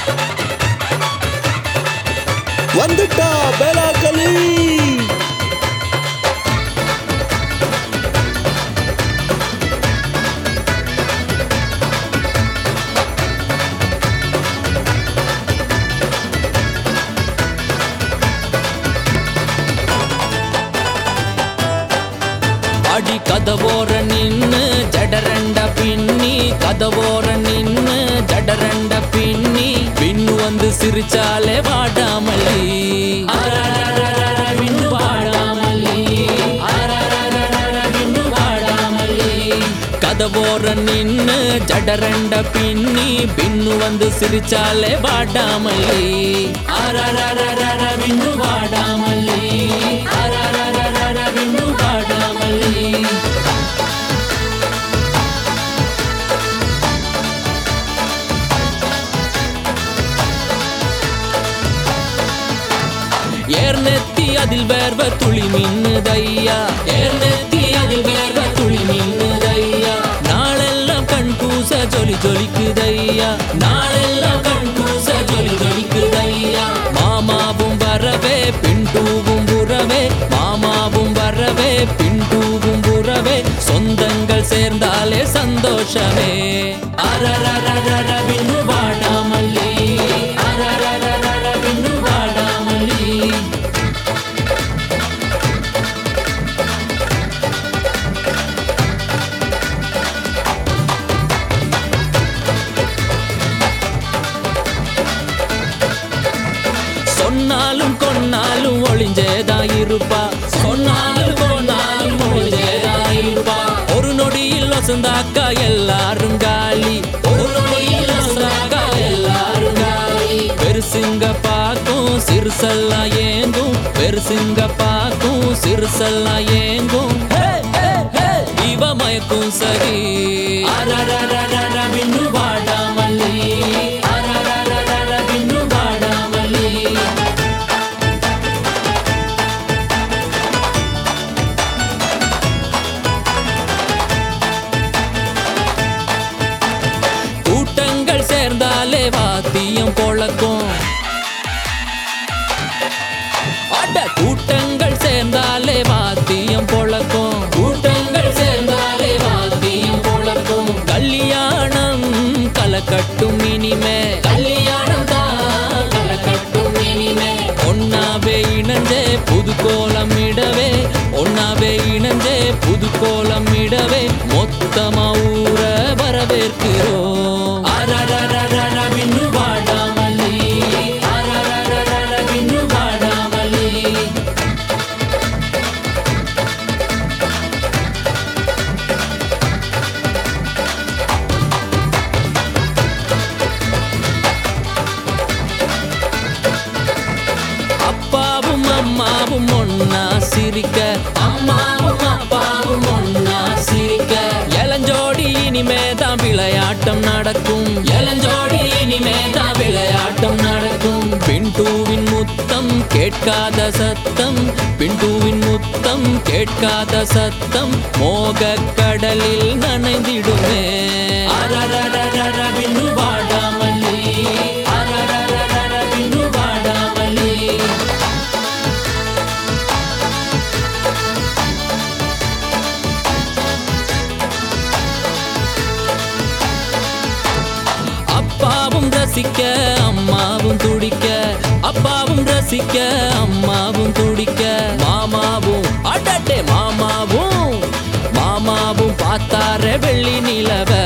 வந்துட்டா பேலாக்கலி அடி கதவோர நின்னு ஜடரண்ட பின்னி கதவோர நின்னு ஜடரண்ட பின்னி பின்னு வந்து சிரிச்சாலே வாடாமல்லி அரரரரர பின்னு வாடாமல்லி அரரரரர பின்னு வாடாமல்லி கதவோர நின்னு ஜடரண்ட பின்னி பின்னு வந்து சிரிச்சாலே வாடாமல்லி அரரரரர பின்னு வாடாமல்லி அரரரரர பின்னு வாடாமல்லி ஏர்நெத்தி அதில் வேர்வ துளி மின்னுதையா ஏர்நெத்தி அதில் வேர்வ துளி மின்னுதையா நாளெல்லாம் கண் கூச ஜொலி ஜொலிக்குதையா நாளெல்லாம் கண் கூச ஜொலி ஜொலிக்குதையா மாமாவும் வரவே பின்டூவும் உறவே மாமாவும் வரவே பின்டூவும் உறவே சொந்தங்கள் சேர்ந்தாலே சந்தோஷமே அரரரரர பின்னு வாடாமல்லி அரரரரர பின்னு வாடாமல்லி சொன்னாலும் கொன்னாலும் ஒளிஞ்சேதா இருப்பா சொன்னாலும் கொன்னாலும் ஒளிஞ்சேதா இருப்பா ஒரு நொடியில் வசந்தாக்கா எல்லாரும் காலி ஒரு நொடியில் வசந்தாக்கா எல்லாரும் காலி பெருசுங்க பாக்கும் சிறுசெல்லாம் ஏங்கும் பெருசுங்க பாக்கும் சிறுசெல்லாம் ஏங்கும் ஹே, ஹே, ஹே. இவ மயக்கும் சரி அரரரரர பின்னு வாடாமல்லி அரரரரர பின்னு வாடாமல்லி கூட்டங்கள் சேர்ந்தாலே வாத்தியம் பொழக்கும் அட கூட்டங்கள் சேர்ந்தாலே வாத்தியம் பொழக்கும் கூட்டங்கள் சேர்ந்தாலே வாத்தியம் பொழக்கும் கல்யாணம் கலக்கட்டும் இனிமே கல்யாணம் தான் கலக்கட்டும் இனிமே ஒன்னாவே இணைஞ்சே புது கோலம் இடவே ஒன்னாவே இணைஞ்சே புது கோலம் இடவே மொத்தமா ஊர வரவேற்கிறோம் அரரரரர பின்னு வாடாமல்லி அரரரரர பின்னு வாடாமல்லி அப்பாவும் அம்மாவும் ஒன்னா சிரிக்க அம்மாவும் அப்பாவும் ஒன்னா சிரிக்க இளஞ்சோடி இனிமே தான் விளையாட்டம் நடக்கும் இளஞ்சோடி இனிமே தான் விளையாட்டம் நடக்கும் பின்டூவின் முத்தம் கேட்காத சத்தம் பின்டூவின் முத்தம் கேட்காத சத்தம் மோக கடலில் நனைந்திடுமே அரரரரர பின்னு வாடாமல்லி அரரரரர பின்னு வாடாமல்லி அப்பாவும் ரசிக்க அம்மாவும் துடிக்க அப்பாவும் ரசிக்க அம்மாவும் துடிக்க மாமாவும் அடட்டே மாமாவும் மாமாவும் பார்த்தார வெள்ளி நிலவ